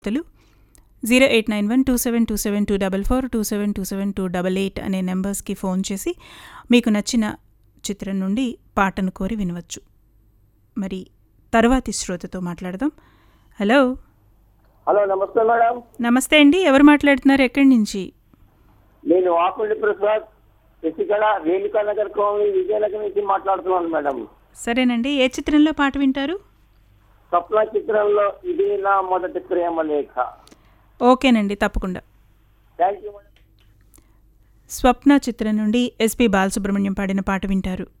తులు zero eight nine one two seven two seven two double four two seven two seven two double eight అనే నెంబర్స్కి phone చేసి మీకు నచ్చిన చిత్రం నుండి పాటను కోరి వినవచ్చు మరి తర్వాతి శ్రోతతో మాట్లాడదాం హలో హలో నమస్తే మేడం నమస్తే అండి ఎవరు మాట్లాడుతున్నారు ఎక్కడి నుంచి నేను వాకుల్ని ప్రసాద్ శశికళ రేణుకా నగర్ కాలనీ విజయనగరం నుంచి మాట్లాడుతున్నాను మేడం సరేనండి ఏ చిత్రంలో పాట వింటారు స్వప్న చిత్రంలో ఇది నా మొదటి ప్రేమ లేఖ ఓకేనండి తప్పకుండా థ్యాంక్ యూ మేడం స్వప్న చిత్రం నుండి ఎస్పి బాలసుబ్రహ్మణ్యం పాడిన పాట వింటారు